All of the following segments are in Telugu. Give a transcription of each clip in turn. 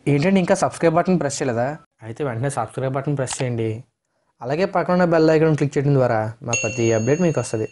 ఏంటంటే ఇంకా సబ్స్క్రైబ్ బటన్ ప్రెస్ చేయలేదా అయితే వెంటనే సబ్స్క్రైబ్ బటన్ ప్రెస్ చేయండి అలాగే పక్కన ఉన్న బెల్ ఐకాన్ క్లిక్ చేయడం ద్వారా మా ప్రతి అప్డేట్ మీకు వస్తుంది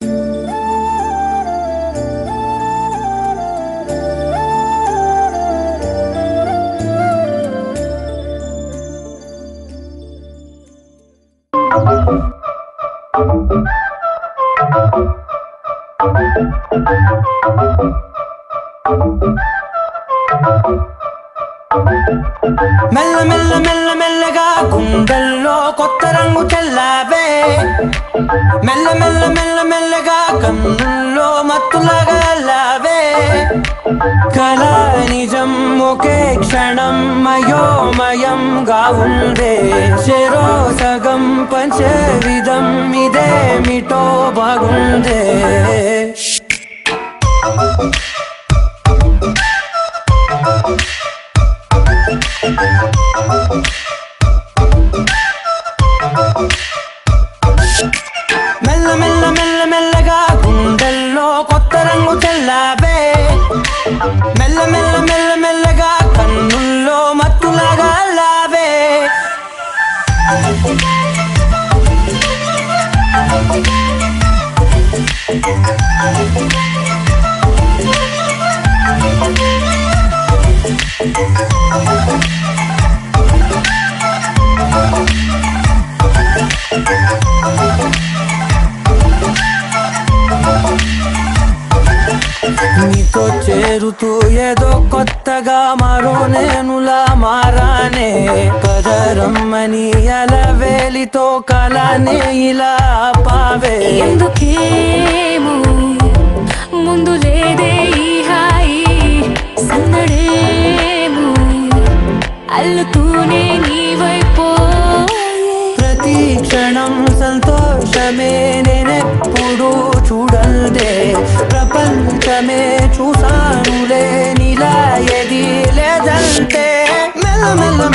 మెల్ల మెల్ల మెల్ల మెల్లగా గుండెల్లో కొత్త రంగు చల్లావే మెల్ల మెల్ల మెల్ల మెల్లగా కన్నుల్లో మత్తులాగా లావే కళ నిజం ఒకే క్షణం మయోమయంగా ఉందే చెరో సగం పంచే విధం ఇదేమిటో బాగుందే మెల్ల మెల్ల మెల్ల మెల్లగా గుండెల్లో కొత్త రంగు చల్లావే మెల్ల మెల్ల మెల్ల మెల్లగా కన్నుల్లో మత్తులాగా లావే నీతో చేరుతూ ఏదో కొత్తగా మరో నేనులా మారానే కదరమ్మని అలవేలితో కలానే ఇలా పావే ఎందుకేమో ముందు లేదే ఈ హాయి సందడేమో అల్లుతూనే నీ వైపో ప్రతి క్షణం సంతోషమే నేనెప్పుడు చూడల్దే ప్రపంచమే చూసానులే నీలా ఎది లేదంటే మెల్ల మెల్ల